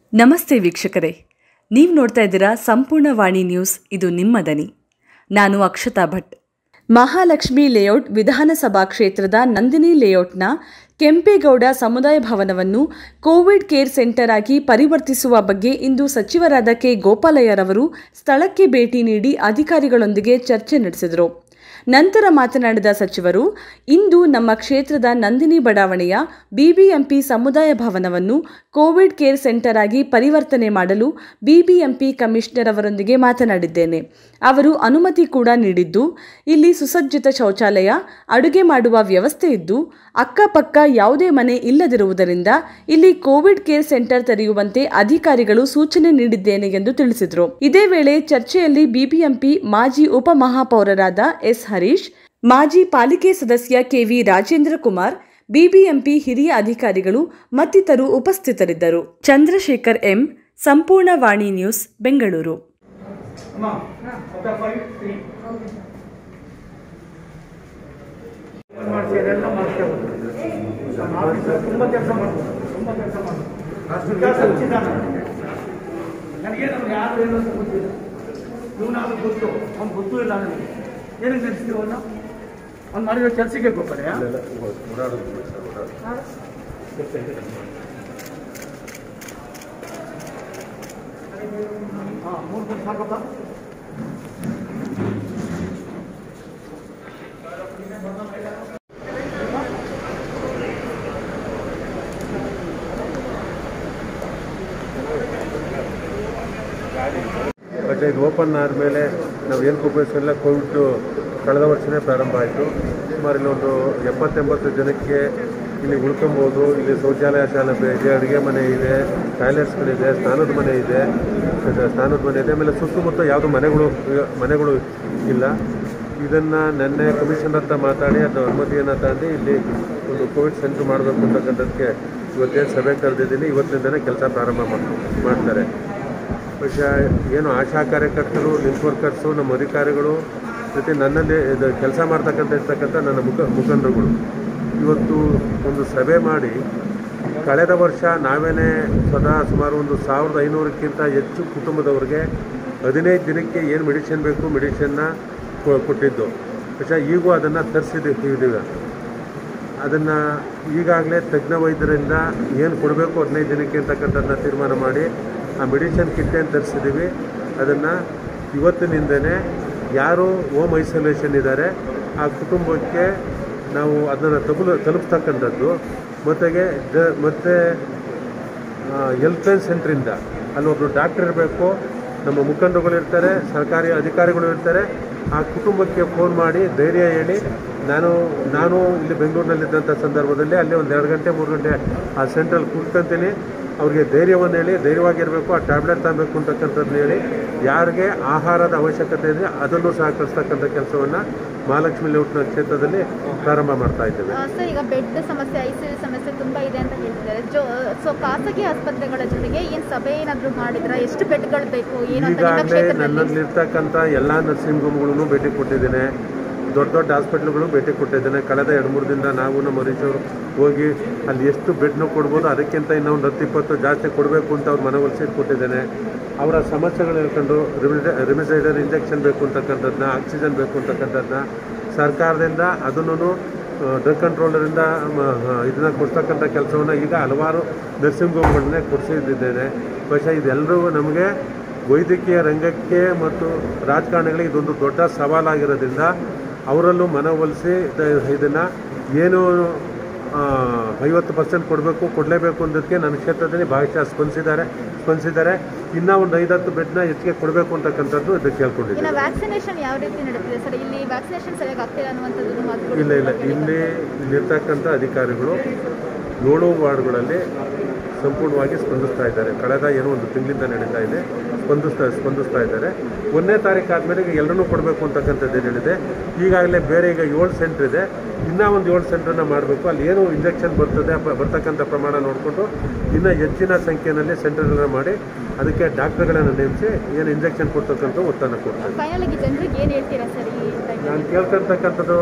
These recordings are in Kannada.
ನಮಸ್ತೆ ವೀಕ್ಷಕರೇ ನೀವು ನೋಡ್ತಾ ಇದ್ದೀರಾ ಸಂಪೂರ್ಣ ವಾಣಿ ನ್ಯೂಸ್ ಇದು ನಿಮ್ಮ ದನಿ ನಾನು ಅಕ್ಷತಾ ಭಟ್ ಮಹಾಲಕ್ಷ್ಮಿ ಲೇಔಟ್ ವಿಧಾನಸಭಾ ಕ್ಷೇತ್ರದ ನಂದಿನಿ ಲೇಔಟ್ನ ಕೆಂಪೇಗೌಡ ಸಮುದಾಯ ಭವನವನ್ನು ಕೋವಿಡ್ ಕೇರ್ ಸೆಂಟರ್ ಆಗಿ ಪರಿವರ್ತಿಸುವ ಬಗ್ಗೆ ಇಂದು ಸಚಿವರಾದ ಕೆ ಗೋಪಾಲಯ್ಯರವರು ಸ್ಥಳಕ್ಕೆ ಭೇಟಿ ನೀಡಿ ಅಧಿಕಾರಿಗಳೊಂದಿಗೆ ಚರ್ಚೆ ನಡೆಸಿದರು ನಂತರ ಮಾತನಾಡಿದ ಸಚಿವರು ಇಂದು ನಮ್ಮ ಕ್ಷೇತ್ರದ ನಂದಿನಿ ಬಡಾವಣೆಯ ಬಿಬಿಎಂಪಿ ಸಮುದಾಯ ಭವನವನ್ನು ಕೋವಿಡ್ ಕೇರ್ ಸೆಂಟರ್ ಆಗಿ ಪರಿವರ್ತನೆ ಮಾಡಲು ಬಿಬಿಎಂಪಿ ಕಮಿಷನರ್ ಅವರೊಂದಿಗೆ ಮಾತನಾಡಿದ್ದೇನೆ ಅವರು ಅನುಮತಿ ಕೂಡ ನೀಡಿದ್ದು ಇಲ್ಲಿ ಸುಸಜ್ಜಿತ ಶೌಚಾಲಯ ಅಡುಗೆ ಮಾಡುವ ವ್ಯವಸ್ಥೆ ಇದ್ದು ಅಕ್ಕಪಕ್ಕ ಯಾವುದೇ ಮನೆ ಇಲ್ಲದಿರುವುದರಿಂದ ಇಲ್ಲಿ ಕೋವಿಡ್ ಕೇರ್ ಸೆಂಟರ್ ತೆರೆಯುವಂತೆ ಅಧಿಕಾರಿಗಳು ಸೂಚನೆ ನೀಡಿದ್ದೇನೆ ಎಂದು ತಿಳಿಸಿದರು ಇದೇ ವೇಳೆ ಚರ್ಚೆಯಲ್ಲಿ ಬಿಬಿಎಂಪಿ ಮಾಜಿ ಉಪಮಹಾಪೌರರಾದ ಎಸ್ ಹರೀಶ್ ಮಾಜಿ ಪಾಲಿಕೆ ಸದಸ್ಯ ಕೆವಿ ರಾಜೇಂದ್ರ ಕುಮಾರ್ ಬಿಬಿಎಂಪಿ ಹಿರಿಯ ಅಧಿಕಾರಿಗಳು ಮತ್ತಿತರರು ಉಪಸ್ಥಿತರಿದ್ದರು ಚಂದ್ರಶೇಖರ್ ಎಂ ಸಂಪೂರ್ಣ ವಾಣಿ ನ್ಯೂಸ್ ಬೆಂಗಳೂರು ಅಮ್ಮ ಒಬ್ಬ ಫೈವ್ ತ್ರೀ ಮಾಡಿಸಿ ಅದೆಲ್ಲ ಮಾಡ್ತೇವೆ ನಮ್ಮ ಆಫೀಸರ್ ತುಂಬ ಕೆಲಸ ಮಾಡ್ಬೋದು ತುಂಬ ಕೆಲಸ ಮಾಡ್ಬೋದು ವಿಕಾಸ ಉಚಿತಾನ ನನಗೆ ನಮ್ಗೆ ಯಾರು ಏನು ಅಂತ ಗೊತ್ತಿಲ್ಲ ಇವನಾದ್ರು ಗೊತ್ತು ಅವ್ನು ಗೊತ್ತೂ ಇಲ್ಲ ನನಗೆ ಏನಕ್ಕೆ ನಡೆಸ್ತೀವಿ ಅವನು ಅವ್ನು ಮಾಡಿರೋ ಕೆಲಸಕ್ಕೆ ಗೊಬ್ಬರ ಹಾಂ ಮೂರು ದಿನ ಸಾಕಪ್ಪ ಬಟ್ ಇದು ಓಪನ್ ಆದಮೇಲೆ ನಾವು ಏನು ಉಪಯೋಗಿಸಲ್ಲ ಕೋವಿಡ್ ಕಳೆದ ವರ್ಷನೇ ಪ್ರಾರಂಭ ಆಯಿತು ಸುಮಾರು ಇಲ್ಲೊಂದು ಎಪ್ಪತ್ತೆಂಬತ್ತು ಜನಕ್ಕೆ ಇಲ್ಲಿ ಉಳ್ಕೊಬೋದು ಇಲ್ಲಿ ಶೌಚಾಲಯ ಶಾಲೆ ಇದೆ ಅಡುಗೆ ಮನೆ ಇದೆ ಟಾಯ್ಲೆಟ್ಸ್ಗಳಿದೆ ಸ್ನಾನದ ಮನೆ ಇದೆ ಇದು ಸ್ನಾನದ ಮನೆ ಇದೆ ಆಮೇಲೆ ಸುತ್ತಮುತ್ತ ಯಾವುದು ಮನೆಗಳು ಮನೆಗಳು ಇಲ್ಲ ಇದನ್ನು ನೆನ್ನೆ ಕಮಿಷನರ್ ಹತ್ರ ಮಾತಾಡಿ ಅದು ಅನುಮತಿಯನ್ನು ತಂದು ಇಲ್ಲಿ ಒಂದು ಕೋವಿಡ್ ಸೆಂಟರ್ ಮಾಡಬೇಕು ಅಂತಕ್ಕಂಥದ್ದಕ್ಕೆ ಇವತ್ತೇನು ಸಭೆ ಕರೆದಿದ್ದೀನಿ ಇವತ್ತಿಂದನೇ ಕೆಲಸ ಪ್ರಾರಂಭ ಮಾಡ್- ಮಾಡ್ತಾರೆ ಬಹುಶಃ ಏನು ಆಶಾ ಕಾರ್ಯಕರ್ತರು ಲಿಂಕ್ ವರ್ಕರ್ಸು ನಮ್ಮ ಅಧಿಕಾರಿಗಳು ಜೊತೆ ನನ್ನಲ್ಲಿ ಇದು ಕೆಲಸ ಮಾಡ್ತಕ್ಕಂಥ ಇರ್ತಕ್ಕಂಥ ನನ್ನ ಮುಖ ಮುಖಂಡರುಗಳು ಇವತ್ತು ಒಂದು ಸಭೆ ಮಾಡಿ ಕಳೆದ ವರ್ಷ ನಾವೇನೇ ಸ್ವತಃ ಸುಮಾರು ಒಂದು ಸಾವಿರದ ಐನೂರಕ್ಕಿಂತ ಹೆಚ್ಚು ಕುಟುಂಬದವ್ರಿಗೆ ಹದಿನೈದು ದಿನಕ್ಕೆ ಏನು ಮೆಡಿಸಿನ್ ಬೇಕು ಮೆಡಿಸಿನ್ನ ಕೊಟ್ಟಿದ್ದು ಬಹುಶಃ ಈಗೂ ಅದನ್ನು ತರಿಸಿದ್ದೀವಿ ಅದನ್ನು ಈಗಾಗಲೇ ತಜ್ಞ ವೈದ್ಯರಿಂದ ಏನು ಕೊಡಬೇಕು ಹದಿನೈದು ದಿನಕ್ಕೆ ಅಂತಕ್ಕಂಥದ್ದನ್ನ ತೀರ್ಮಾನ ಮಾಡಿ ಆ ಮೆಡಿಸಿನ್ ಕಿಟ್ಟೇನು ತರಿಸಿದ್ದೀವಿ ಅದನ್ನು ಇವತ್ತಿನಿಂದನೇ ಯಾರು ಹೋಮ್ ಐಸೋಲೇಷನ್ ಇದ್ದಾರೆ ಆ ಕುಟುಂಬಕ್ಕೆ ನಾವು ಅದನ್ನು ತಗುಲು ತಲುಪಿಸ್ತಕ್ಕಂಥದ್ದು ಮೊತ್ತಗೆ ದ ಮತ್ತು ಹೆಲ್ತ್ ಲೈನ್ ಸೆಂಟ್ರಿಂದ ಅಲ್ಲಿ ಒಬ್ಬರು ಡಾಕ್ಟರ್ ಇರಬೇಕು ನಮ್ಮ ಮುಖಂಡರುಗಳು ಇರ್ತಾರೆ ಸರ್ಕಾರಿ ಅಧಿಕಾರಿಗಳು ಇರ್ತಾರೆ ಆ ಕುಟುಂಬಕ್ಕೆ ಫೋನ್ ಮಾಡಿ ಧೈರ್ಯ ಹೇಳಿ ನಾನು ನಾನು ಇಲ್ಲಿ ಬೆಂಗಳೂರಿನಲ್ಲಿದ್ದಂಥ ಸಂದರ್ಭದಲ್ಲಿ ಅಲ್ಲಿ ಒಂದು ಎರಡು ಗಂಟೆ ಮೂರು ಗಂಟೆ ಆ ಸೆಂಟ್ರಲ್ಲಿ ಕೂತ್ಕೊಂತೀನಿ ಅವ್ರಿಗೆ ಧೈರ್ಯವನ್ನು ಹೇಳಿ ಧೈರ್ಯವಾಗಿರಬೇಕು ಆ ಟ್ಯಾಬ್ಲೆಟ್ ತಗಬೇಕು ಅಂತಕ್ಕಂಥದ್ದನ್ನ ಹೇಳಿ ಯಾರಿಗೆ ಆಹಾರದ ಅವಶ್ಯಕತೆ ಇದೆ ಅದನ್ನು ಸಹಕರಿಸ್ತಕ್ಕಂಥ ಕೆಲಸವನ್ನು ಮಹಾಲಕ್ಷ್ಮಿ ಲೇಔಟ್ನ ಕ್ಷೇತ್ರದಲ್ಲಿ ಪ್ರಾರಂಭ ಮಾಡ್ತಾ ಇದ್ದೇವೆ ಆ, ಸರ್ ಈಗ ಬೆಡ್ ಸಮಸ್ಯೆ ಐ ಸಿ ಯು ಸಮಸ್ಯೆ ತುಂಬ ಇದೆ ಅಂತ ಹೇಳ್ತಿದ್ದಾರೆ ಜೋ ಸೊ ಖಾಸಗಿ ಆಸ್ಪತ್ರೆಗಳ ಜೊತೆಗೆ ಏನು ಸಭೆ ಏನಾದರೂ ಮಾಡಿದ್ರ ಎಷ್ಟು ಬೆಡ್ಗಳು ಬೇಕು ಏನು ಅಂತ ನಿಮ್ಮ ಈಗಾಗಲೇ ಕ್ಷೇತ್ರದಲ್ಲಿ ನನ್ನಲ್ಲಿರ್ತಕ್ಕಂಥ ಎಲ್ಲ ನರ್ಸಿಂಗ್ ಹೋಮ್ಗಳನ್ನು ಭೇಟಿ ಕೊಟ್ಟಿದ್ದೇನೆ ದೊಡ್ಡ ದೊಡ್ಡ ಹಾಸ್ಪಿಟ್ಲ್ಗಳು ಭೇಟಿ ಕೊಟ್ಟಿದ್ದೇನೆ ಕಳೆದ ಎರಡು ಮೂರು ದಿನದ ನಾವು ನಮ್ಮ ಹರೀಶವರು ಹೋಗಿ ಅಲ್ಲಿ ಎಷ್ಟು ಬೆಡ್ನ ಕೊಡ್ಬೋದು ಅದಕ್ಕಿಂತ ಇನ್ನೂ ಒಂದು ಹತ್ತು ಇಪ್ಪತ್ತು ಜಾಸ್ತಿ ಕೊಡಬೇಕು ಅಂತ ಅವ್ರು ಮನವೊಲಿಸಿ ಕೊಟ್ಟಿದ್ದೇನೆ ಅವರ ಸಮಸ್ಯೆಗಳು ಹೇಳ್ಕೊಂಡು ರಿಮಿಡ ರಿಮಿಸೈಡರ್ ಇಂಜೆಕ್ಷನ್ ಬೇಕು ಅಂತಕ್ಕಂಥದ್ದನ್ನ ಆಕ್ಸಿಜನ್ ಬೇಕು ಅಂತಕ್ಕಂಥದ್ದನ್ನ ಸರ್ಕಾರದಿಂದ ಅದನ್ನು ಡ್ರಗ್ ಕಂಟ್ರೋಲರಿಂದ ಇದನ್ನ ಕೊಡ್ತಕ್ಕಂಥ ಕೆಲಸವನ್ನು ಈಗ ಹಲವಾರು ನರ್ಸಿಂಗ್ ಹೋಮ್ಗಳನ್ನೇ ಕೊಡಿಸಿದ್ದೇನೆ ಬಹುಶಃ ಇದೆಲ್ಲರೂ ನಮಗೆ ವೈದ್ಯಕೀಯ ರಂಗಕ್ಕೆ ಮತ್ತು ರಾಜಕಾರಣಿಗಳಿಗೆ ಇದೊಂದು ದೊಡ್ಡ ಸವಾಲಾಗಿರೋದ್ರಿಂದ ಅವರಲ್ಲೂ ಮನವೊಲಿಸಿ ಇದನ್ನು ಏನು ಆ, ಐವತ್ತು ಪರ್ಸೆಂಟ್ ಕೊಡಬೇಕು ಕೊಡಲೇಬೇಕು ಅನ್ನೋದಕ್ಕೆ ನನ್ನ ಕ್ಷೇತ್ರದಲ್ಲಿ ಭಾಗಶಃ ಸ್ಪಂದಿಸಿದ್ದಾರೆ ಸ್ಪಂದಿಸಿದ್ದಾರೆ ಇನ್ನೂ ಒಂದು ಐದತ್ತು ಬೆಡ್ನ ಹೆಚ್ಚಿಗೆ ಕೊಡಬೇಕು ಅಂತಕ್ಕಂಥದ್ದು ಇದಕ್ಕೆ ಕೇಳ್ಕೊಂಡಿದ್ದೀನಿ ಇನ್ನು ವ್ಯಾಕ್ಸಿನೇಷನ್ ಯಾವ ರೀತಿ ನಡೀತಿದೆ ಸರ್ ಇಲ್ಲಿ ವ್ಯಾಕ್ಸಿನೇಷನ್ ಸರಿಯಾಗಿ ಆಗ್ತಿಲ್ಲ ಅನ್ನುವಂಥದ್ದು ಮಾತುಗಳು ಇಲ್ಲ ಇಲ್ಲ ಇಲ್ಲಿ ಇಲ್ಲಿರ್ತಕ್ಕಂಥ ಅಧಿಕಾರಿಗಳು ಏಳು ವಾರ್ಡ್ಗಳಲ್ಲಿ ಸಂಪೂರ್ಣವಾಗಿ ಸ್ಪಂದಿಸ್ತಾ ಇದ್ದಾರೆ ಕಳೆದ ಏನೋ ಒಂದು ತಿಂಗಳಿಂದ ನಡೀತಾ ಇದೆ ಸ್ಪಂದಿಸ್ತಾ ಸ್ಪಂದಿಸ್ತಾ ಇದ್ದಾರೆ ಒಂದನೇ ತಾರೀಕು ಆದಮೇಲೆ ಈಗ ಎಲ್ಲರೂ ಕೊಡಬೇಕು ಅಂತಕ್ಕಂಥದ್ದು ಏನು ಹೇಳಿದೆ ಈಗಾಗಲೇ ಬೇರೆ ಈಗ ಏಳು ಸೆಂಟ್ರ್ ಇದೆ ಇನ್ನೂ ಒಂದು ಏಳು ಸೆಂಟ್ರನ್ನ ಮಾಡಬೇಕು ಅಲ್ಲಿ ಏನು ಇಂಜೆಕ್ಷನ್ ಬರ್ತದೆ ಪ- ಬರ್ತಕ್ಕಂಥ ಪ್ರಮಾಣ ನೋಡಿಕೊಂಡು ಇನ್ನೂ ಹೆಚ್ಚಿನ ಸಂಖ್ಯೆಯಲ್ಲಿ ಸೆಂಟರ್ಗಳನ್ನ ಮಾಡಿ ಅದಕ್ಕೆ ಡಾಕ್ಟರ್ಗಳನ್ನು ನೇಮಿಸಿ ಏನು ಇಂಜೆಕ್ಷನ್ ಕೊಡ್ತಕ್ಕಂಥ ಒತ್ತನ್ನು ಕೊಡ್ತಾರೆ ಫೈನಲ್ ಆಗಿ ಜನರಿಗೆ ಏನು ಹೇಳ್ತೀರಾ ಸರ್ ಈ ಟೈಮಲ್ಲಿ ನಾನು ಕೇಳ್ಕೊಳ್ತಕ್ಕಂಥದ್ದು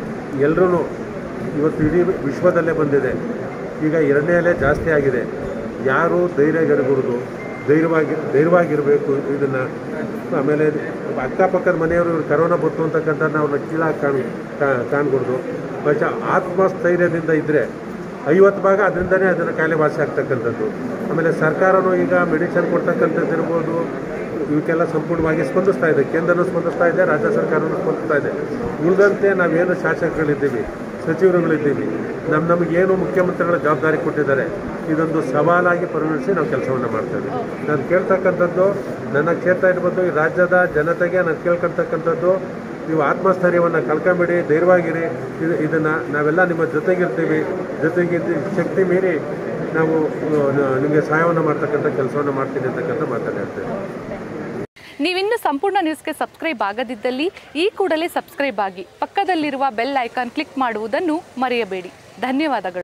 ಎಲ್ಲರೂ ಇವತ್ತು ಇಡೀ ವಿಶ್ವದಲ್ಲೇ ಬಂದಿದೆ ಈಗ ಎರಡನೇ ಅಲೆ ಜಾಸ್ತಿ ಆಗಿದೆ ಯಾರು ಧೈರ್ಯಗೆಡಕೂಡದು ಧೈರ್ಯವಾಗಿ ಧೈರ್ಯವಾಗಿರಬೇಕು ಇದನ್ನು ಆಮೇಲೆ ಅಕ್ಕಪಕ್ಕದ ಮನೆಯವರು ಇವ್ರು ಕರೋನಾ ಬಂತು ಅಂತಕ್ಕಂಥ ನಾವು ಕೀಳಾಗಿ ಕಾಣ್ ಕಾ- ಕಾಣ್ಕೊಡ್ದು ಬಟ್ ಆತ್ಮಸ್ಥೈರ್ಯದಿಂದ ಇದ್ದರೆ ಐವತ್ತು ಭಾಗ ಅದರಿಂದನೇ ಅದನ್ನು ಕಾಯಿಲೆ ವಾಸಿ ಆಗ್ತಕ್ಕಂಥದ್ದು ಆಮೇಲೆ ಸರ್ಕಾರನೂ ಈಗ ಮೆಡಿಸಿನ್ ಕೊಡ್ತಕ್ಕಂಥದ್ದು ಇರ್ಬೋದು ಇವಕ್ಕೆಲ್ಲ ಸಂಪೂರ್ಣವಾಗಿ ಸ್ಪಂದಿಸ್ತಾ ಇದೆ ಕೇಂದ್ರನೂ ಸ್ಪಂದಿಸ್ತಾ ಇದೆ ರಾಜ್ಯ ಸರ್ಕಾರನೂ ಸ್ಪಂದಿಸ್ತಾ ಇದೆ ಉಳಿದಂತೆ ನಾವೇನು ಶಾಸಕಗಳಿದ್ದೀವಿ ಸಚಿವರುಗಳಿದ್ದೀವಿ ನಮ್ಮ ನಮಗೇನು ಮುಖ್ಯಮಂತ್ರಿಗಳ ಜವಾಬ್ದಾರಿ ಕೊಟ್ಟಿದ್ದಾರೆ ಇದೊಂದು ಸವಾಲಾಗಿ ಪರಿಗಣಿಸಿ ನಾವು ಕೆಲಸವನ್ನು ಮಾಡ್ತೇವೆ ನಾನು ಕೇಳ್ತಕ್ಕಂಥದ್ದು ನನ್ನ ಕ್ಷೇತ್ರ ಇರ್ಬೋದು ಈ ರಾಜ್ಯದ ಜನತೆಗೆ ನಾನು ಕೇಳ್ಕೊಳ್ತಕ್ಕಂಥದ್ದು ನೀವು ಆತ್ಮಸ್ಥೈರ್ಯವನ್ನು ಕಳ್ಕೊಂಬಿಡಿ ಧೈರ್ಯವಾಗಿರಿ ಇದು ಇದನ್ನು ನಾವೆಲ್ಲ ನಿಮ್ಮ ಜೊತೆಗಿರ್ತೀವಿ ಜೊತೆಗಿದ್ದು ಶಕ್ತಿ ಮೀರಿ ನಾವು ಆ, ನಿಮಗೆ ಸಹಾಯವನ್ನು ಮಾಡ್ತಕ್ಕಂಥ ಕೆಲಸವನ್ನು ಮಾಡ್ತೀನಿ ಅಂತಕ್ಕಂಥ ಮಾತನಾಡ್ತೇವೆ ನೀವಿನ್ನು ಸಂಪೂರ್ಣ ನ್ಯೂಸ್ಗೆ ಸಬ್ಸ್ಕ್ರೈಬ್ ಆಗದಿದ್ದಲ್ಲಿ ಈ ಕೂಡಲೇ ಸಬ್ಸ್ಕ್ರೈಬ್ ಆಗಿ ಪಕ್ಕದಲ್ಲಿರುವ ಬೆಲ್ ಐಕಾನ್ ಕ್ಲಿಕ್ ಮಾಡುವುದನ್ನು ಮರೆಯಬೇಡಿ ಧನ್ಯವಾದಗಳು